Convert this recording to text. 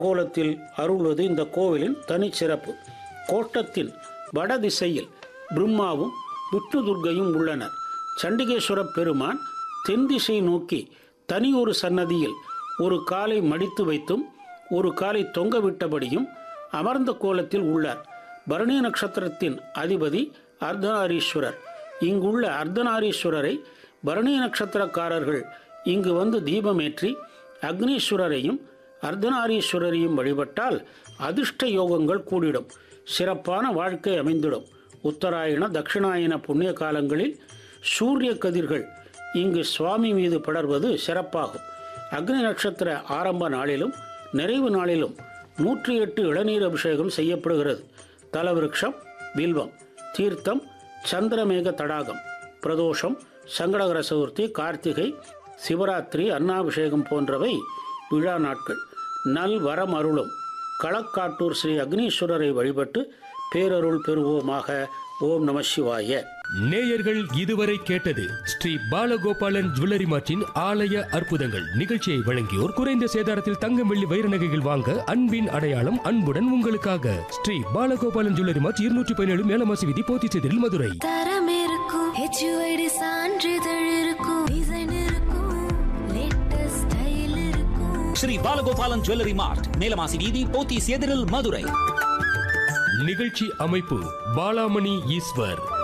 கோலத்தில் அருள்வது இந்த கோவிலின் தனிச்சிறப்பு கோட்டத்தின் வடதிசையில் பிரம்மாவும் விஷ்ணு துர்க்கையும் உள்ளனர் சண்டிகேஸ்வர பெருமான் தென் திசை நோக்கி தனியொரு சன்னதியில் ஒரு காலை மடித்து வைத்தும் ஒரு காலை தொங்க விட்டபடியும் அமர்ந்த கோலத்தில் உள்ளார் பரணி நட்சத்திரத்தின் அதிபதி அர்த்தநாரீஸ்வரர் இங்குள்ள அர்த்தநாரீஸ்வரரை பரணி நட்சத்திரக்காரர்கள் இங்கு வந்து தீபமேற்றி அக்னீஸ்வரரையும் அர்த்தநாரீஸ்வரரையும் வழிபட்டால் அதிர்ஷ்ட யோகங்கள் கூடிடும் சிறப்பான வாழ்க்கை அமைந்திடும் உத்தராயண தட்சிணாயன புண்ணிய காலங்களில் சூரிய கதிர்கள் இங்கு சுவாமி மீது படர்வது சிறப்பாகும் அக்னி நட்சத்திர ஆரம்ப நாளிலும் நிறைவு நாளிலும் நூற்றி எட்டு இளநீர் அபிஷேகம் செய்யப்படுகிறது தலவிருட்சம் வில்வம் தீர்த்தம் சந்திரமேக தடாகம் பிரதோஷம் சங்கடகர சதுர்த்தி கார்த்திகை சிவராத்திரி அன்னாபிஷேகம் போன்றவை விழா நாட்கள் நல் வரம் அருளும் களக்காட்டூர் ஸ்ரீ அக்னீஸ்வரரை வழிபட்டு பேரருள் பெறுவோமாக ஓம் நம சிவாய நேயர்கள் இதுவரை கேட்டது ஸ்ரீ பாலகோபாலன் ஜுவல்லரி மார்ட்டின் ஆலய அற்புதங்கள் நிகழ்ச்சியை வழங்கியோர் குறைந்த சேதாரத்தில் தங்கம் வெள்ளி வைர நகைகள் வாங்க அன்பின் அடையாளம் அன்புடன் உங்களுக்காக ஸ்ரீ பாலகோபாலன் ஜுவல்லரி மார்ட் இருநூற்றி பதினேழு மேலமாசி விதி போத்திச்செதில் மதுரை தரம் இருக்கும் ஹெச்யூஐடி சான்றிதழ் இருக்கும் டிசைன் இருக்கும் லேட்டஸ்ட் ஸ்டைல் இருக்கும் ஸ்ரீ பாலகோபாலன் ஜுவல்லரி மார்ட் மேலமாசி வீதி போத்தீஸ் எதிரில் மதுரை நிகழ்ச்சி அமைப்பு பாலாமணி ஈஸ்வர்